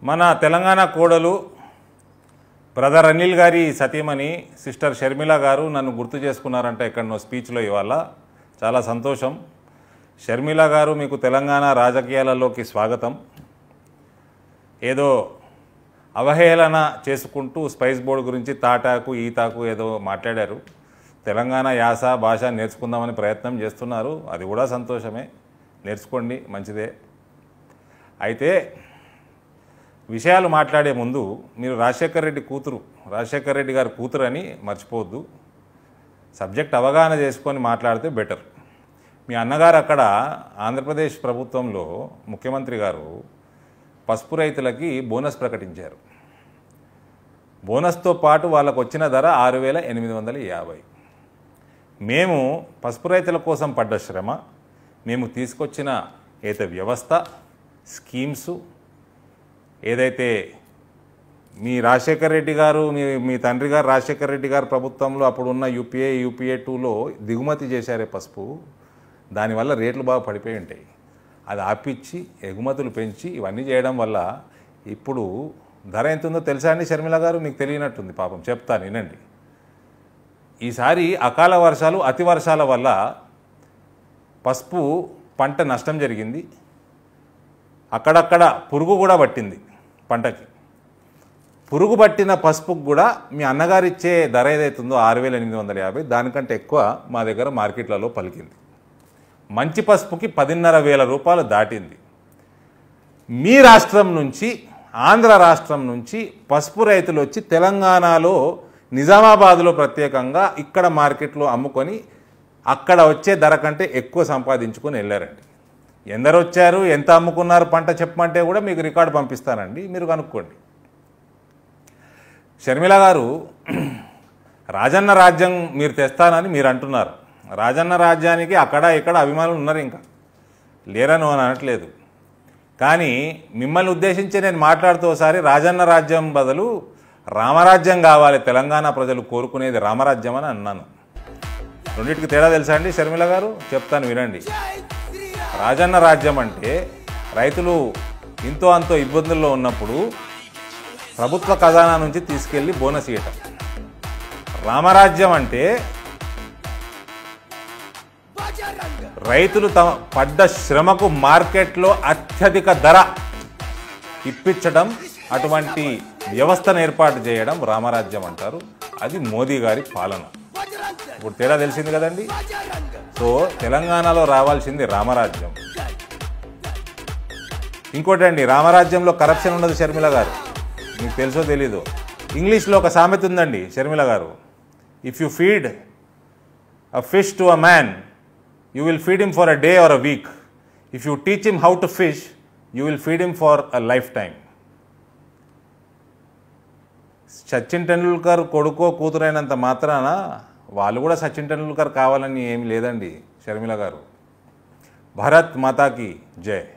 మన తెలంగాణ కోడలు బ్రదర్ అనిల్ గారి సతీమణి సిస్టర్ షర్మిల గారు నన్ను గుర్తు చేసుకున్నారంట ఎక్కడనో స్పీచ్లో ఇవాళ చాలా సంతోషం షర్మిల గారు మీకు తెలంగాణ రాజకీయాలలోకి స్వాగతం ఏదో అవహేళన చేసుకుంటూ స్పైస్ బోర్డు గురించి తాటాకు ఈతాకు ఏదో మాట్లాడారు తెలంగాణ యాస భాష నేర్చుకుందామని ప్రయత్నం చేస్తున్నారు అది కూడా సంతోషమే నేర్చుకోండి మంచిదే అయితే విషయాలు మాట్లాడే ముందు మీరు రాజశేఖర రెడ్డి కూతురు రాజశేఖర రెడ్డి గారి కూతురు అని మర్చిపోవద్దు సబ్జెక్ట్ అవగాహన చేసుకొని మాట్లాడితే బెటర్ మీ అన్నగారు అక్కడ ఆంధ్రప్రదేశ్ ప్రభుత్వంలో ముఖ్యమంత్రి గారు పసుపు రైతులకి బోనస్ ప్రకటించారు బోనస్తో పాటు వాళ్ళకు వచ్చిన ధర ఆరు వేల ఎనిమిది వందల యాభై మేము పసుపు రైతుల కోసం పడ్డ శ్రమ మేము తీసుకొచ్చిన ఏదైతే వ్యవస్థ స్కీమ్స్ ఏదైతే మీ రాజశేఖర్ రెడ్డి గారు మీ మీ తండ్రి గారు రాజశేఖర్ రెడ్డి గారు ప్రభుత్వంలో అప్పుడున్న యూపీఏ యూపీఏ టూలో దిగుమతి చేశారే పసుపు దానివల్ల రేట్లు బాగా పడిపోయి ఉంటాయి అది ఆపిచ్చి ఎగుమతులు పెంచి ఇవన్నీ చేయడం వల్ల ఇప్పుడు ధర ఎంత ఉందో తెలుసా అండి షర్మిల గారు మీకు తెలియనట్టుంది పాపం చెప్తాను వినండి ఈసారి అకాల వర్షాలు అతి వర్షాల వల్ల పసుపు పంట నష్టం జరిగింది అక్కడక్కడ పురుగు కూడా పట్టింది పంటకి పురుగు పట్టిన పసుపుకు కూడా మీ అన్నగారు ఇచ్చే ధర ఏదైతుందో ఆరు వేల ఎనిమిది వందల యాభై దానికంటే ఎక్కువ మా దగ్గర మార్కెట్లలో పలికింది మంచి పసుపుకి పదిన్నర వేల రూపాయలు దాటింది మీ రాష్ట్రం నుంచి ఆంధ్ర రాష్ట్రం నుంచి పసుపు రైతులు వచ్చి తెలంగాణలో నిజామాబాద్లో ప్రత్యేకంగా ఇక్కడ మార్కెట్లో అమ్ముకొని అక్కడ వచ్చే ధర కంటే ఎక్కువ సంపాదించుకొని వెళ్ళారండి ఎందరు వచ్చారు ఎంత అమ్ముకున్నారు పంట చెప్పమంటే కూడా మీకు రికార్డు పంపిస్తానండి మీరు కనుక్కోండి షర్మిల గారు రాజన్న రాజ్యం మీరు తెస్తానని మీరు అంటున్నారు రాజన్న రాజ్యానికి అక్కడ ఇక్కడ అభిమానులు ఉన్నారు ఇంకా లేరని అని అనట్లేదు కానీ మిమ్మల్ని ఉద్దేశించి నేను మాట్లాడుతూ ఒకసారి రాజన్న రాజ్యం బదులు రామరాజ్యం కావాలి తెలంగాణ ప్రజలు కోరుకునేది రామరాజ్యం అని అన్నాను రెండింటికి తేడా తెలుసా అండి షర్మిల గారు చెప్తాను వినండి రాజన్న రాజ్యం అంటే రైతులు ఇంతో అంతో ఇబ్బందుల్లో ఉన్నప్పుడు ప్రభుత్వ ఖజానా నుంచి తీసుకెళ్లి బోనస్ ఇవ్వటం రామరాజ్యం అంటే రైతులు తమ పడ్డ శ్రమకు మార్కెట్లో అత్యధిక ధర ఇప్పించడం అటువంటి వ్యవస్థను ఏర్పాటు చేయడం రామరాజ్యం అంటారు అది మోదీ గారి పాలన ఇప్పుడు తేడా తెలిసింది కదండి సో తెలంగాణలో రావాల్సింది రామరాజ్యం ఇంకోటి అండి రామరాజ్యంలో కరప్షన్ ఉండదు షర్మిల గారు మీకు తెలుసో తెలీదు ఇంగ్లీష్లో ఒక సామెత ఉందండి Sharmila garu if you feed a fish to a man you will feed him for a day or a week if you teach him how to fish you will feed him for a lifetime Sachin Tendulkar కొడుకో కూతురైనంత మాత్రాన వాళ్ళు కూడా సచిన్ టెండూల్కర్ కావాలని ఏమి లేదండి షర్మిల గారు భరత్ మాతాకి జై